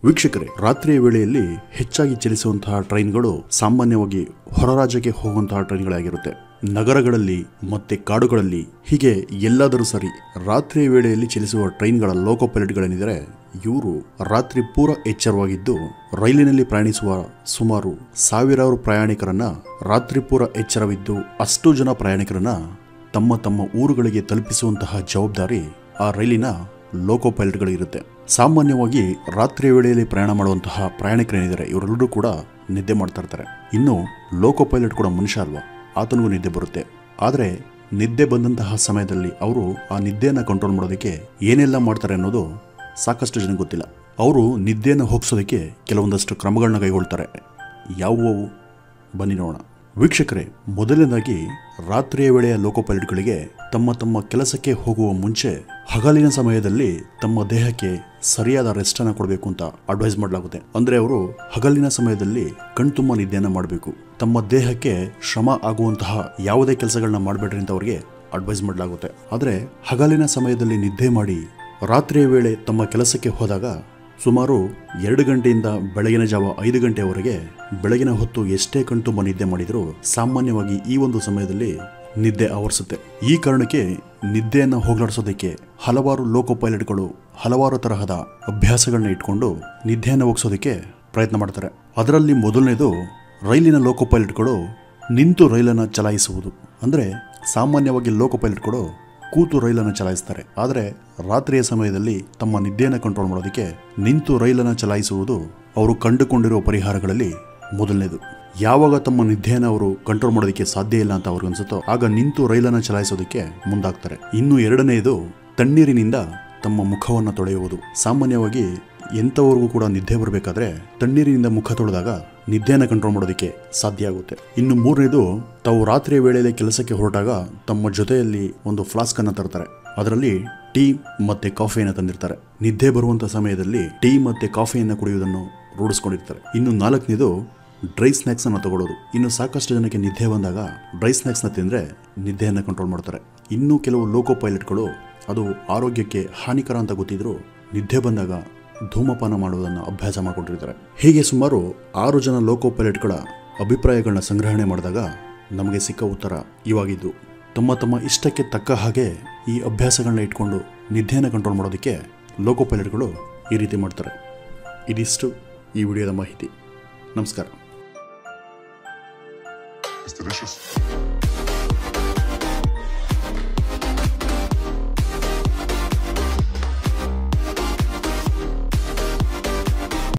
ವೀಕ್ಷಕರೇ ರಾತ್ರಿಯ ವೇಳೆಯಲ್ಲಿ ಹೆಚ್ಚಾಗಿ ಚಲಿಸುವಂತಹ ಟ್ರೈನ್ಗಳು ಸಾಮಾನ್ಯವಾಗಿ ಹೊರ ರಾಜ್ಯಕ್ಕೆ ಹೋಗುವಂತಹ ಟ್ರೈನ್ಗಳಾಗಿರುತ್ತೆ ನಗರಗಳಲ್ಲಿ ಮತ್ತೆ ಕಾಡುಗಳಲ್ಲಿ ಹೀಗೆ ಎಲ್ಲಾದರೂ ಸರಿ ರಾತ್ರಿಯ ವೇಳೆಯಲ್ಲಿ ಚಲಿಸುವ ಟ್ರೈನ್ಗಳ ಲೋಕೋ ಪೈಲಟ್ಗಳೇನಿದ್ದಾರೆ ಇವರು ರಾತ್ರಿ ಪೂರ ಎಚ್ಚರವಾಗಿದ್ದು ರೈಲಿನಲ್ಲಿ ಪ್ರಯಾಣಿಸುವ ಸುಮಾರು ಸಾವಿರಾರು ಪ್ರಯಾಣಿಕರನ್ನ ರಾತ್ರಿ ಪೂರ ಎಚ್ಚರವಿದ್ದು ಅಷ್ಟು ಜನ ಪ್ರಯಾಣಿಕರನ್ನ ತಮ್ಮ ತಮ್ಮ ಊರುಗಳಿಗೆ ತಲುಪಿಸುವಂತಹ ಜವಾಬ್ದಾರಿ ಆ ರೈಲಿನ ಲೋಕೋ ಪೈಲಟ್ಗಳಿರುತ್ತೆ ಸಾಮಾನ್ಯವಾಗಿ ರಾತ್ರಿ ವೇಳೆಯಲ್ಲಿ ಪ್ರಯಾಣ ಮಾಡುವಂತಹ ಪ್ರಯಾಣಿಕರೇನಿದ್ದಾರೆ ಇವರೆಲ್ಲರೂ ಕೂಡ ನಿದ್ದೆ ಮಾಡ್ತಾ ಇರ್ತಾರೆ ಇನ್ನು ಲೋಕೋ ಪೈಲಟ್ ಕೂಡ ಮನುಷ್ಯ ಅಲ್ವಾ ಆತನಿಗೂ ನಿದ್ದೆ ಬರುತ್ತೆ ಆದರೆ ನಿದ್ದೆ ಬಂದಂತಹ ಸಮಯದಲ್ಲಿ ಅವರು ಆ ನಿದ್ದೆಯನ್ನು ಕಂಟ್ರೋಲ್ ಮಾಡೋದಕ್ಕೆ ಏನೆಲ್ಲ ಮಾಡ್ತಾರೆ ಅನ್ನೋದು ಸಾಕಷ್ಟು ಜನ ಗೊತ್ತಿಲ್ಲ ಅವರು ನಿದ್ದೆಯನ್ನು ಹೋಗಿಸೋದಕ್ಕೆ ಕೆಲವೊಂದಷ್ಟು ಕ್ರಮಗಳನ್ನ ಕೈಗೊಳ್ತಾರೆ ಯಾವುವು ಬನ್ನಿ ನೋಡೋಣ ವೀಕ್ಷಕರೇ ಮೊದಲನೇದಾಗಿ ರಾತ್ರಿಯ ವೇಳೆಯ ಲೋಕೋ ಪೈಲಟ್ಗಳಿಗೆ ತಮ್ಮ ತಮ್ಮ ಕೆಲಸಕ್ಕೆ ಹೋಗುವ ಮುಂಚೆ ಹಗಲಿನ ಸಮಯದಲ್ಲಿ ತಮ್ಮ ದೇಹಕ್ಕೆ ಸರಿಯಾದ ರೆಸ್ಟ್ ಅನ್ನ ಕೊಡಬೇಕು ಅಂತ ಅಡ್ವೈಸ್ ಮಾಡಲಾಗುತ್ತೆ ಅಂದ್ರೆ ಅವರು ಹಗಲಿನ ಸಮಯದಲ್ಲಿ ಕಣ್ತುಂಬ ನಿದ್ದೆಯನ್ನ ಮಾಡಬೇಕು ತಮ್ಮ ದೇಹಕ್ಕೆ ಶ್ರಮ ಆಗುವಂತಹ ಯಾವುದೇ ಕೆಲಸಗಳನ್ನ ಮಾಡಬೇಡ್ರಿ ಅಂತ ಅವರಿಗೆ ಅಡ್ವೈಸ್ ಮಾಡಲಾಗುತ್ತೆ ಆದರೆ ಹಗಲಿನ ಸಮಯದಲ್ಲಿ ನಿದ್ದೆ ಮಾಡಿ ರಾತ್ರಿಯ ವೇಳೆ ತಮ್ಮ ಕೆಲಸಕ್ಕೆ ಹೋದಾಗ ಸುಮಾರು ಎರಡು ಗಂಟೆಯಿಂದ ಬೆಳಗಿನ ಜಾವ ಐದು ಗಂಟೆಯವರೆಗೆ ಬೆಳಗಿನ ಹೊತ್ತು ಎಷ್ಟೇ ಕಣ್ತುಂಬ ನಿದ್ದೆ ಮಾಡಿದರೂ ಸಾಮಾನ್ಯವಾಗಿ ಈ ಒಂದು ಸಮಯದಲ್ಲಿ ನಿದ್ದೆ ಆವರಿಸುತ್ತೆ ಈ ಕಾರಣಕ್ಕೆ ನಿದ್ದೆಯನ್ನು ಹೋಗಲಾಡಿಸೋದಕ್ಕೆ ಹಲವಾರು ಲೋಕೋ ಪೈಲಟ್ಗಳು ಹಲವಾರು ತರಹದ ಅಭ್ಯಾಸಗಳನ್ನ ಇಟ್ಕೊಂಡು ನಿದ್ದೆಯನ್ನು ಹೋಗಿಸೋದಕ್ಕೆ ಪ್ರಯತ್ನ ಮಾಡ್ತಾರೆ ಅದರಲ್ಲಿ ಮೊದಲನೇದು ರೈಲಿನ ಲೋಕೋ ಪೈಲಟ್ಗಳು ನಿಂತು ರೈಲನ್ನು ಚಲಾಯಿಸುವುದು ಅಂದರೆ ಸಾಮಾನ್ಯವಾಗಿ ಲೋಕೋ ಪೈಲಟ್ಗಳು ಕೂತು ರೈಲನ್ನು ಚಲಾಯಿಸ್ತಾರೆ ಆದರೆ ರಾತ್ರಿಯ ಸಮಯದಲ್ಲಿ ತಮ್ಮ ನಿದ್ದೆಯನ್ನು ಕಂಟ್ರೋಲ್ ಮಾಡೋದಕ್ಕೆ ನಿಂತು ರೈಲನ್ನು ಚಲಾಯಿಸುವುದು ಅವರು ಕಂಡುಕೊಂಡಿರುವ ಪರಿಹಾರಗಳಲ್ಲಿ ಮೊದಲನೇದು ಯಾವಾಗ ತಮ್ಮ ನಿದ್ದೆಯನ್ನು ಅವರು ಕಂಟ್ರೋಲ್ ಮಾಡೋದಕ್ಕೆ ಸಾಧ್ಯ ಇಲ್ಲ ಅಂತ ಅವ್ರಿಗೆ ಅನ್ಸುತ್ತೋ ಆಗ ನಿಂತು ರೈಲನ್ನು ಚಲಾಯಿಸೋದಕ್ಕೆ ಮುಂದಾಗ್ತಾರೆ ಇನ್ನು ಎರಡನೆಯದು ತಣ್ಣೀರಿನಿಂದ ತಮ್ಮ ಮುಖವನ್ನು ತೊಳೆಯುವುದು ಸಾಮಾನ್ಯವಾಗಿ ಎಂಥವ್ರಿಗೂ ಕೂಡ ನಿದ್ದೆ ಬರಬೇಕಾದ್ರೆ ತಣ್ಣೀರಿನಿಂದ ಮುಖ ತೊಳೆದಾಗ ನಿದ್ದೆಯನ್ನು ಕಂಟ್ರೋಲ್ ಮಾಡೋದಕ್ಕೆ ಸಾಧ್ಯ ಆಗುತ್ತೆ ಇನ್ನು ಮೂರನೇದು ತಾವು ರಾತ್ರಿಯ ವೇಳೆಯಲ್ಲಿ ಕೆಲಸಕ್ಕೆ ಹೊರಟಾಗ ತಮ್ಮ ಜೊತೆಯಲ್ಲಿ ಒಂದು ಫ್ಲಾಸ್ಕ್ ಅನ್ನು ತರ್ತಾರೆ ಅದರಲ್ಲಿ ಟೀ ಮತ್ತೆ ಕಾಫಿಯನ್ನು ತಂದಿರ್ತಾರೆ ನಿದ್ದೆ ಬರುವಂತ ಸಮಯದಲ್ಲಿ ಟೀ ಮತ್ತೆ ಕಾಫಿಯನ್ನು ಕುಡಿಯುವುದನ್ನು ರೂಢಿಸ್ಕೊಂಡಿರ್ತಾರೆ ಇನ್ನು ನಾಲ್ಕನೇದು ಡ್ರೈ ಸ್ನ್ಯಾಕ್ಸ್ ಅನ್ನು ತಗೊಳ್ಳೋದು ಇನ್ನು ಸಾಕಷ್ಟು ಜನಕ್ಕೆ ನಿದ್ದೆ ಬಂದಾಗ ಡ್ರೈ ಸ್ನ್ಯಾಕ್ಸ್ನ ತಿಂದರೆ ನಿದ್ದೆಯನ್ನು ಕಂಟ್ರೋಲ್ ಮಾಡ್ತಾರೆ ಇನ್ನು ಕೆಲವು ಲೋಕೋ ಪೈಲಟ್ಗಳು ಅದು ಆರೋಗ್ಯಕ್ಕೆ ಹಾನಿಕರ ಅಂತ ಗೊತ್ತಿದ್ರು ನಿದ್ದೆ ಬಂದಾಗ ಧೂಮಪಾನ ಮಾಡುವುದನ್ನು ಅಭ್ಯಾಸ ಮಾಡಿಕೊಂಡಿರ್ತಾರೆ ಹೀಗೆ ಸುಮಾರು ಆರು ಜನ ಲೋಕೋ ಪೈಲಟ್ಗಳ ಅಭಿಪ್ರಾಯಗಳನ್ನ ಸಂಗ್ರಹಣೆ ಮಾಡಿದಾಗ ನಮಗೆ ಸಿಕ್ಕ ಉತ್ತರ ಇವಾಗಿದ್ದು ತಮ್ಮ ತಮ್ಮ ಇಷ್ಟಕ್ಕೆ ತಕ್ಕ ಹಾಗೆ ಈ ಅಭ್ಯಾಸಗಳನ್ನ ಇಟ್ಕೊಂಡು ನಿದ್ದೆಯನ್ನು ಕಂಟ್ರೋಲ್ ಮಾಡೋದಕ್ಕೆ ಲೋಕೋ ಪೈಲಟ್ಗಳು ಈ ರೀತಿ ಮಾಡ್ತಾರೆ ಇದಿಷ್ಟು ಈ ವಿಡಿಯೋದ ಮಾಹಿತಿ ನಮಸ್ಕಾರ It's delicious.